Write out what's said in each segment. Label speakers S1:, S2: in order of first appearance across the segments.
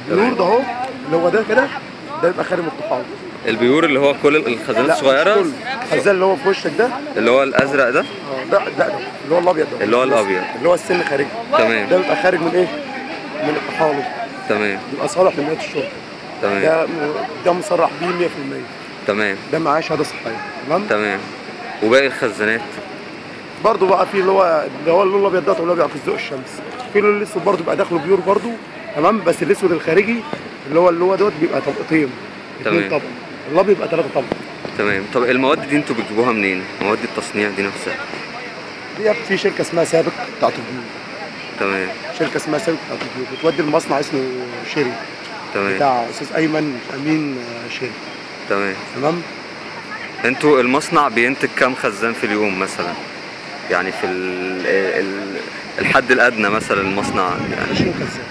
S1: البيور ده اهو اللي هو ده كده ده يبقى خارج من الطحال
S2: البيور اللي هو كل الخزانات
S1: لا
S2: الصغيره
S1: كله. الخزان اللي هو في وشك ده
S2: اللي هو الازرق ده
S1: اه ده ده ده اللي هو الابيض ده
S2: اللي هو الابيض
S1: اللي هو السن خارجي
S2: تمام
S1: ده بيبقى خارج من ايه؟ من الطحالب
S2: تمام
S1: بيبقى صالح لنهايه الشرب
S2: تمام
S1: ده ده مصرح بيه 100%
S2: تمام
S1: ده معاه شهاده صحيه تمام
S2: تمام وباقي الخزانات
S1: برضه بقى في اللي هو اللي هو اللون الابيض ده اللي هو بيبقى في ضوء الشمس في اللون الاسود برضه بيبقى داخله بيور برضه تمام بس الاسود الخارجي اللي هو اللي هو دوت بيبقى طبقتين اثنين
S2: تمام.
S1: طبق الابيض بيبقى ثلاثه طبق
S2: تمام طب المواد دي انتوا بتجيبوها منين مواد التصنيع دي نفسها
S1: دي في شركه اسمها سابق بتاعت البيور
S2: تمام
S1: شركه اسمها سابق بتاعت البيور بتودي المصنع اسمه شيري
S2: تمام
S1: بتاع استاذ ايمن امين آه، شيري
S2: تمام
S1: تمام
S2: انتوا المصنع بينتج كام خزان في اليوم مثلا يعني في ال ال الحد الادنى مثلا المصنع يعني
S1: 20 خزان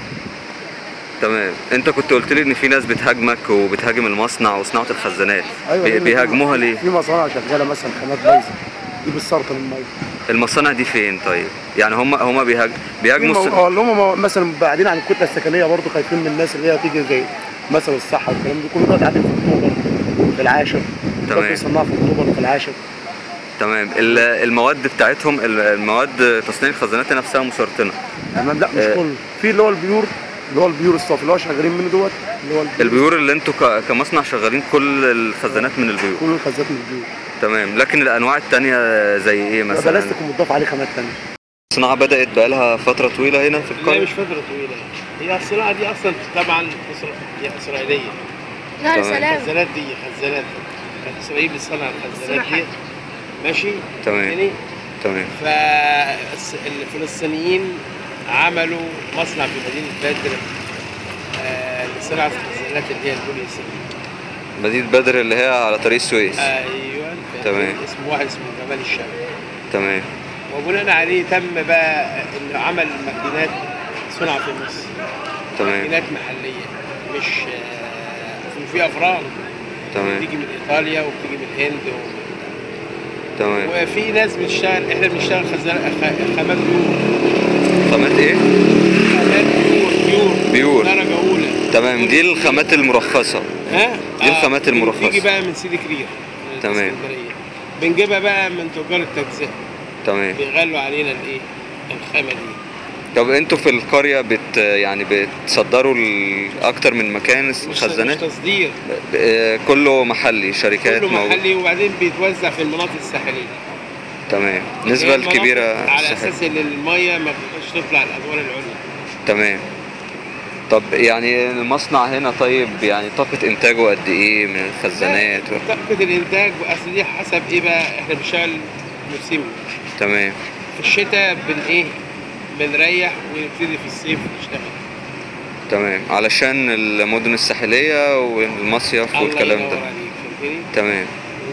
S2: تمام انت كنت قلت لي ان في ناس بتهاجمك وبتهاجم المصنع وصناعه الخزانات
S1: ايوه
S2: بي-
S1: لأن
S2: بيهاجموها
S1: في-
S2: ليه
S1: في مصانع شغاله مثلا خامات بايظه دي بالسرطان الميه
S2: المصانع دي فين طيب يعني هم هم بيهاج...
S1: في
S2: بيهاجموا
S1: مو-
S2: الص-
S1: اه اللي هم مثلا بعيدين عن الكتله السكنيه برضه خايفين من الناس اللي هي تيجي زي مثلا الصحه والكلام ده كله ده قاعدين في اكتوبر في العاشر
S2: تمام.
S1: ده بيصنعوا في اكتوبر في العاشر
S2: تمام ال- المواد بتاعتهم ال- المواد تصنيع الخزانات نفسها مسرطنه
S1: تمام لا مش
S2: آه.
S1: كله في اللي هو البيور اللي هو البيور الصافي اللي هو شغالين منه دوت اللي هو البيور
S2: البيور اللي انتوا ك- كمصنع شغالين كل الخزانات من البيور
S1: كل الخزات من البيور
S2: تمام لكن الانواع التانية زي ايه
S1: ده
S2: مثلا
S1: بلاستيك ومضاف عليه خامات ثانيه
S2: الصناعه بدات بقالها فتره طويله هنا في
S3: لا
S2: القريه
S3: مش فترة طويلة هي الصناعة دي أصلا طبعا إسرا- هي إسرائيلية
S4: لا
S2: تمام.
S4: سلام
S3: الخزانات دي خزانات كانت إسرائيل بتصنع الخزانات دي ماشي
S2: تمام.
S3: يعني
S2: تمام
S3: فالفلسطينيين عملوا مصنع في مدينة بدر آه، لصناعة الخزانات اللي هي البوليسية
S2: مدينه بدر اللي هي على طريق السويس
S3: أيوه
S2: تمام.
S3: اسمه واحد اسمه جمال الشام
S2: تمام
S3: وبناء عليه تم بقى إنه عمل ماكينات صنع في مصر
S2: تمام
S3: ماكينات محلية مش آه، في أفران
S2: تمام
S3: بتيجي من إيطاليا وبتيجي من الهند و...
S2: تمام
S3: وفي ناس بتشتغل احنا بنشتغل خزان خ- خامات بيور
S2: خامات ايه
S3: خامات بيور بيور
S2: بيور.
S3: درجة أولى
S2: تمام دي الخامات المرخصه
S3: ها؟
S2: دي الخامات المرخصة.
S3: بتيجي بقى من سيدي كرير من
S2: تمام.
S3: الإسكندرية. بنجيبها بقى من تجار التجزئة
S2: تمام
S3: بيغلوا علينا الايه؟ الخامة دي
S2: طب انتوا في القريه بت يعني بتصدروا لاكتر من مكان
S3: مش مش
S2: خزانات
S3: تصدير
S2: ب- كله محلي شركات
S3: كله
S2: موجودة.
S3: محلي وبعدين بيتوزع في المناطق الساحلية
S2: تمام
S3: اللي
S2: نسبة
S3: هي المناطق
S2: الكبيرة
S3: على
S2: الساحل.
S3: أساس إن المية ما بتبقاش تطلع الأدوار العليا
S2: تمام طب يعني المصنع هنا طيب يعني طاقة إنتاجه قد إيه من الخزانات و...
S3: طاقة الإنتاج أصل دي حسب إيه بقى إحنا بنشتغل موسمي
S2: تمام
S3: في الشتاء بن ايه بنريح ونبتدي في الصيف نشتغل
S2: تمام علشان المدن الساحلية والمصيف
S3: الله
S2: والكلام
S3: ينور
S2: ده
S3: عليك فهمتني
S2: تمام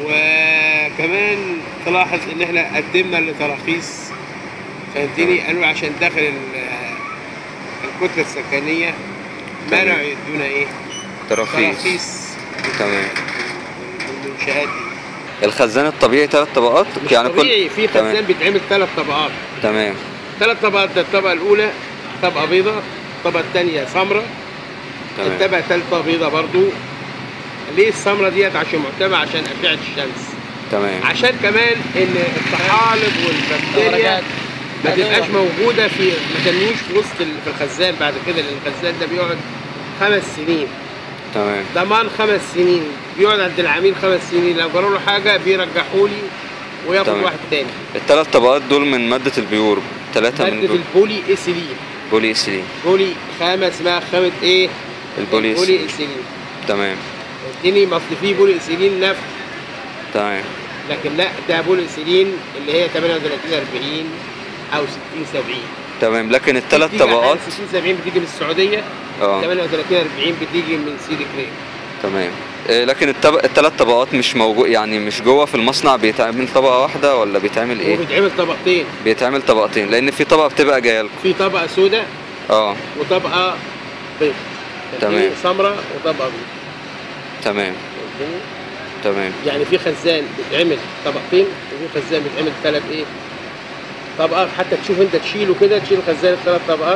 S3: وكمان تلاحظ ان احنا قدمنا لتراخيص فهمتني قالوا عشان داخل ال- الكتله السكنيه
S2: تمام.
S3: منعوا يدونا ايه
S2: تراخيص
S3: تراخيص
S2: تمام
S3: المنشآت دي
S2: الخزان الطبيعي ثلاث طبقات
S3: مش
S2: يعني
S3: طبيعي في
S2: تمام.
S3: خزان بيتعمل ثلاث طبقات
S2: تمام
S3: ثلاث طبقات ده الطبقه الاولى طبقه بيضاء الطبقه الثانيه سمراء
S2: تمام
S3: الطبقه الثالثه بيضاء برضو ليه السمرة ديت عشان معتمة عشان أشعة الشمس
S2: تمام
S3: عشان كمان ان الطحالب والبكتيريا ما تبقاش موجودة في ما تنموش في وسط ال- في الخزان بعد كده لان الخزان ده بيقعد خمس سنين
S2: تمام
S3: ضمان خمس سنين بيقعد عند العميل خمس سنين لو جرى له حاجة بيرجحوا لي وياخد
S2: تمام.
S3: واحد تاني
S2: الثلاث طبقات دول من مادة البيور ثلاثة من
S3: مادة
S2: دول
S3: البولي ايثيلين
S2: بولي إيثيلين
S3: بولي خامة اسمها خامة ايه؟
S2: البولي
S3: بولي
S2: إيثيلين
S3: ايثيلين
S2: تمام
S3: اديني ما اصل فيه بولي ايثيلين نفط
S2: تمام
S3: لكن لا ده بولي ايثيلين اللي هي 38 40 او 60 70
S2: تمام لكن الثلاث
S3: بتيجي أحياناً
S2: طبقات
S3: 60 70 بتيجي من السعوديه
S2: اه
S3: 38 40 بتيجي من سيدي كريم
S2: تمام إيه، لكن التب... الثلاث طبقات مش موجود يعني مش جوه في المصنع بيتعمل طبقة واحدة ولا بيتعمل ايه؟
S3: وبيتعمل طبقتين
S2: بيتعمل طبقتين لان في طبقة بتبقى جاية لكم
S3: في طبقه سوداء
S2: اه
S3: وطبقه بيض
S2: تمام.
S3: سمراء وطبقه بيض
S2: تمام تمام
S3: يعني في خزان بيتعمل طبقتين وفي خزان بيتعمل ثلاث ايه طبقات حتى تشوف انت تشيله كده تشيل الخزان الثلاث طبقات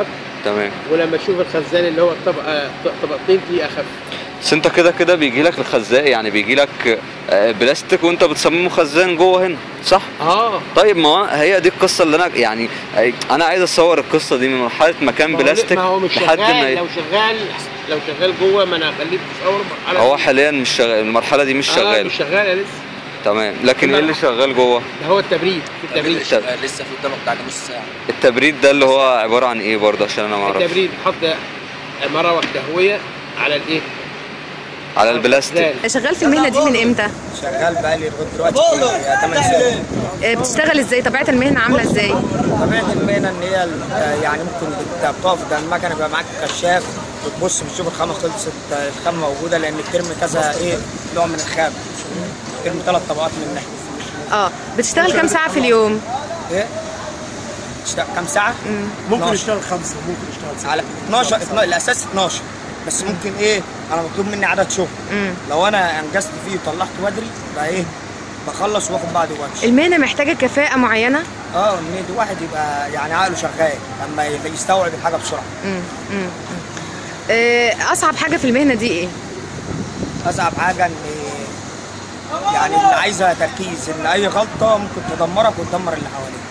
S2: تمام
S3: ولما تشوف الخزان اللي هو الطبقه طبقتين دي اخف
S2: بس انت كده كده بيجي لك الخزان يعني بيجي لك بلاستيك وانت بتصممه خزان جوه هنا صح
S3: اه
S2: طيب ما هو- هي دي القصه اللي انا يعني انا عايز اصور القصه دي من مرحله مكان
S3: ما هو-
S2: بلاستيك
S3: ما هو مش
S2: لحد
S3: شغال
S2: ما ي-
S3: لو شغال لو شغال جوه ما انا هخليك تصور مرحله
S2: هو حاليا مش شغال المرحله دي مش
S3: آه
S2: شغال
S3: مش شغاله لسه
S2: تمام لكن ايه اللي شغال جوه
S3: ده هو التبريد في التبريد
S2: التب-
S4: لسه في قدامك بتاع نص ساعه
S2: التبريد ده اللي هو عباره عن ايه برضه عشان انا ما اعرفش
S3: التبريد حط مروح تهويه على الايه؟
S2: على البلاستيك
S3: الخزان.
S5: شغال في المهنه دي من امتى
S4: شغال بقالي لغايه دلوقتي 8 سنين
S5: آه، بتشتغل ازاي طبيعه المهنه عامله ازاي
S4: طبيعه المهنه ان هي ال- يعني ممكن انت بتقف قدام المكنه بيبقى معاك كشاف بتبص بتشوف الخامه خلصت الخامه موجوده لان بترمي كذا ايه نوع من الخام بترمي ثلاث طبقات منها
S5: اه بتشتغل كام ساعه في اليوم
S4: ايه تشتغل كام ساعه؟
S1: ممكن
S4: 12.
S1: يشتغل خمسه ممكن يشتغل سته
S4: على 12 12 الاساس 12 بس ممكن ايه انا مطلوب مني عدد شغل لو انا انجزت فيه وطلعت بدري بقى ايه بخلص واخد بعضي وامشي
S5: المهنه محتاجه كفاءه معينه
S4: اه ان الواحد يبقى يعني عقله شغال لما يستوعب الحاجه بسرعه
S5: آه، اصعب حاجه في المهنه دي ايه
S4: اصعب حاجه ان يعني اللي عايزه تركيز ان اي غلطه ممكن تدمرك وتدمر اللي حواليك